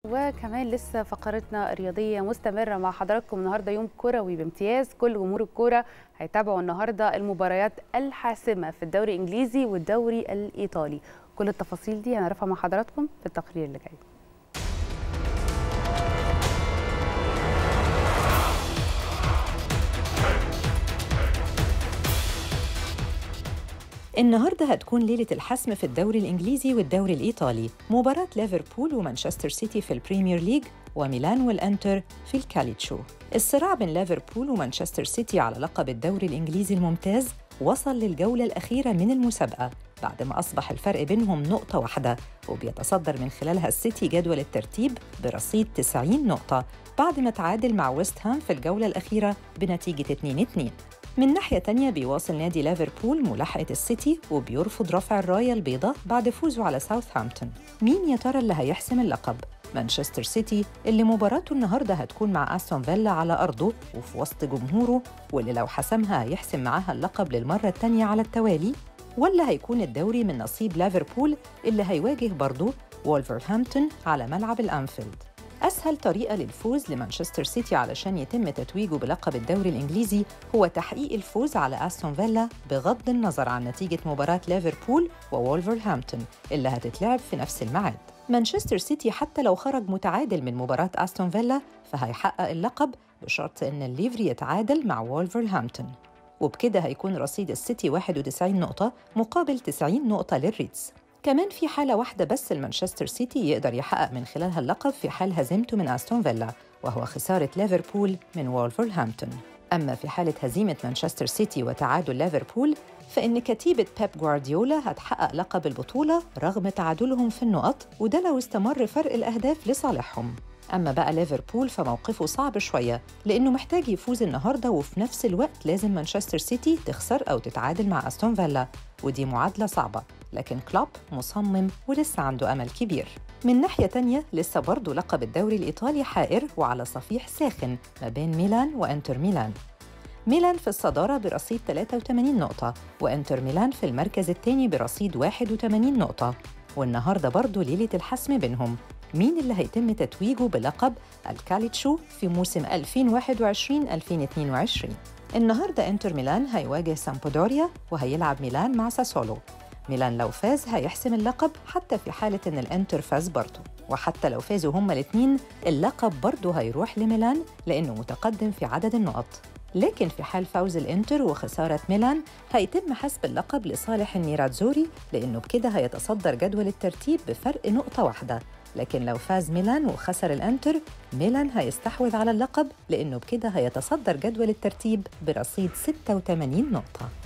وكمان لسه فقرتنا الرياضية مستمرة مع حضراتكم النهاردة يوم كروي بامتياز كل جمهور الكورة هيتابعوا النهاردة المباريات الحاسمة في الدوري الإنجليزي والدوري الإيطالي كل التفاصيل دي هنعرفها مع حضراتكم في التقرير اللي جاي النهارده هتكون ليلة الحسم في الدوري الإنجليزي والدوري الإيطالي مباراة ليفربول ومانشستر سيتي في البريمير ليج وميلان والأنتر في الكاليتشو الصراع بين ليفربول ومانشستر سيتي على لقب الدوري الإنجليزي الممتاز وصل للجولة الأخيرة من المسابقة بعد ما أصبح الفرق بينهم نقطة واحدة وبيتصدر من خلالها السيتي جدول الترتيب برصيد 90 نقطة بعد ما تعادل مع ويست هام في الجولة الأخيرة بنتيجة 2-2 من ناحية تانية بيواصل نادي ليفربول ملاحقة السيتي وبيرفض رفع الراية البيضاء بعد فوزه على ساوثهامبتون مين يا ترى اللي هيحسم اللقب؟ مانشستر سيتي اللي مباراته النهاردة هتكون مع أستون فيلا على أرضه وفي وسط جمهوره واللي لو حسمها هيحسم معاها اللقب للمرة التانية على التوالي ولا هيكون الدوري من نصيب ليفربول اللي هيواجه برضه وولفرهامبتون على ملعب الأنفيلد أسهل طريقة للفوز لمانشستر سيتي علشان يتم تتويجه بلقب الدوري الإنجليزي هو تحقيق الفوز على أستون فيلا بغض النظر عن نتيجة مباراة ليفربول وولفرهامبتون اللي هتتلعب في نفس الميعاد مانشستر سيتي حتى لو خرج متعادل من مباراة أستون فيلا فهيحقق اللقب بشرط إن الليفري يتعادل مع وولفرهامبتون وبكده هيكون رصيد السيتي 91 نقطة مقابل 90 نقطة للريدز كمان في حالة واحدة بس المانشستر سيتي يقدر يحقق من خلالها اللقب في حال هزيمته من أستون فيلا وهو خسارة ليفربول من وولفرهامبتون أما في حالة هزيمة مانشستر سيتي وتعادل ليفربول فإن كتيبة بيب جوارديولا هتحقق لقب البطولة رغم تعادلهم في النقط وده لو استمر فرق الأهداف لصالحهم أما بقى ليفربول فموقفه صعب شوية لأنه محتاج يفوز النهاردة وفي نفس الوقت لازم مانشستر سيتي تخسر أو تتعادل مع أستون فيلا ودي معادلة صعبة لكن كلوب مصمم ولسه عنده أمل كبير من ناحية تانية لسه برضه لقب الدوري الإيطالي حائر وعلى صفيح ساخن ما بين ميلان وإنتر ميلان ميلان في الصدارة برصيد 83 نقطة وإنتر ميلان في المركز الثاني برصيد 81 نقطة والنهاردة برضه ليلة الحسم بينهم مين اللي هيتم تتويجه بلقب الكاليتشو في موسم 2021-2022 النهاردة إنتر ميلان هيواجه سامبودوريا وهيلعب ميلان مع ساسولو ميلان لو فاز هيحسم اللقب حتى في حالة إن الإنتر فاز برضه وحتى لو فازوا هما الاتنين اللقب برضه هيروح لميلان لأنه متقدم في عدد النقط لكن في حال فوز الإنتر وخسارة ميلان هيتم حسب اللقب لصالح النيراتزوري لأنه بكده هيتصدر جدول الترتيب بفرق نقطة واحدة لكن لو فاز ميلان وخسر الانتر ميلان هيستحوذ على اللقب لانه بكده هيتصدر جدول الترتيب برصيد 86 نقطه